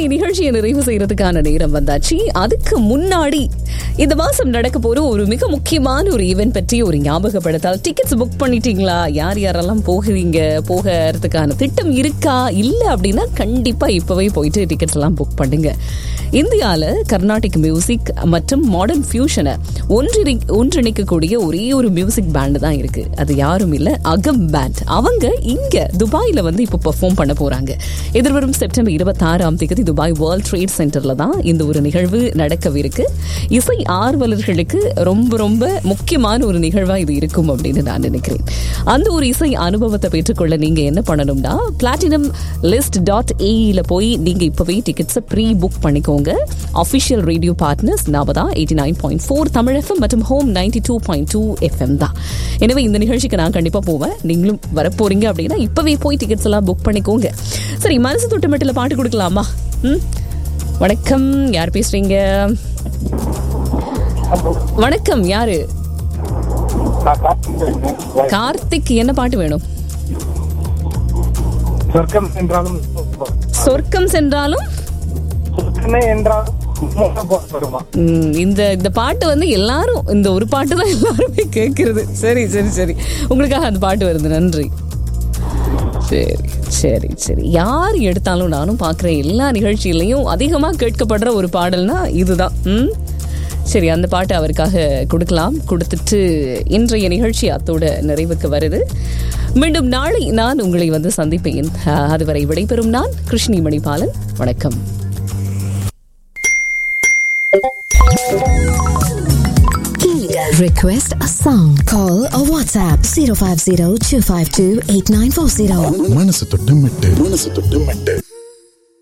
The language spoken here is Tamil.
நிகழ்ச்சியை நிறைவு செய்யறதுக்கான நேரம் வந்தாச்சு அதுக்கு முன்னாடி இந்த மாசம் நடக்க போற ஒரு மிக முக்கியமான ஒரு ஈவென்ட் பற்றி ஒரு ஞாபகப்படுத்தால் டிக்கெட்ஸ் புக் பண்ணிட்டீங்களா யார் யாரெல்லாம் போகிறீங்க போகிறதுக்கான திட்டம் இருக்கா இல்ல அப்படின்னா கண்டிப்பா இப்பவே போயிட்டு டிக்கெட்ஸ் எல்லாம் புக் பண்ணுங்க இந்தியால கர்நாடிக் மியூசிக் மற்றும் மாடர்ன் ஃபியூஷனை ஒன்றிணை ஒன்றிணைக்கக்கூடிய ஒரே ஒரு மியூசிக் பேண்ட் தான் இருக்கு அது யாரும் இல்ல அகம் பேண்ட் அவங்க இங்க துபாயில வந்து இப்போ பெர்ஃபார்ம் பண்ண போறாங்க எதிர்வரும் செப்டம்பர் இருபத்தாறாம் தேதி துபாய் வேர்ல்ட் ட்ரேட் சென்டர்ல தான் இந்த ஒரு நிகழ்வு நடக்கவிருக்கு இசை ஆர்வலர்களுக்கு ரொம்ப ரொம்ப முக்கியமான ஒரு நிகழ்வா இது இருக்கும் அப்படின்னு நான் நினைக்கிறேன் அந்த ஒரு இசை அனுபவத்தை பெற்றுக்கொள்ள நீங்க என்ன பண்ணணும்னா பிளாட்டினம் லிஸ்ட் டாட் ஏஇல போய் நீங்க இப்பவே டிக்கெட்ஸை ப்ரீ புக் பண்ணிக்கோங்க அஃபிஷியல் ரேடியோ பார்ட்னர்ஸ் நாம தான் eighty nine point four Tamil FM மற்றும் home ninety two point two FM தான் எனவே இந்த நிகழ்ச்சிக்கு நான் கண்டிப்பா போவேன் நீங்களும் வரப்போறீங்க அப்படின்னா இப்பவே போய் டிக்கெட்ஸ் எல்லாம் புக் பண்ணிக்கோங்க சரி மனசு தொட்டமட்டில் பாட்டு கொடுக்கலாமா ம் வணக்கம் யார் பேசுறீங்க வணக்கம் யாரு கார்த்திக் என்ன பாட்டு வேணும் சொர்க்கம் என்றாலும் சொர்க்கம் சென்றாலும் சொர்க்கமே என்றாலும் வருமா ம், இந்த இந்த பாட்டு வந்து எல்லாரும் இந்த ஒரு பாட்டு தான் எல்லாருமே கேட்கறது சரி சரி சரி உங்களுக்காக அந்த பாட்டு வருது நன்றி சரி சரி சரி யார் எடுத்தாலும் நானும் பார்க்குறேன் எல்லா நிகழ்ச்சியிலையும் அதிகமாக கேட்கப்படுற ஒரு பாடல்னா இதுதான் ம் சரி அந்த பாட்டு அவருக்காக கொடுக்கலாம் கொடுத்துட்டு இன்றைய நிகழ்ச்சி அத்தோட நிறைவுக்கு வருது மீண்டும் நாளை நான் உங்களை வந்து சந்திப்பேன் அஹ், அதுவரை விடைபெறும் நான் கிருஷ்ணி மணிபாலன் வணக்கம் Request a song. Call or WhatsApp 050 252 8940. மனசு தொட்டு மெட்டு மனசு தொட்டு மெட்டு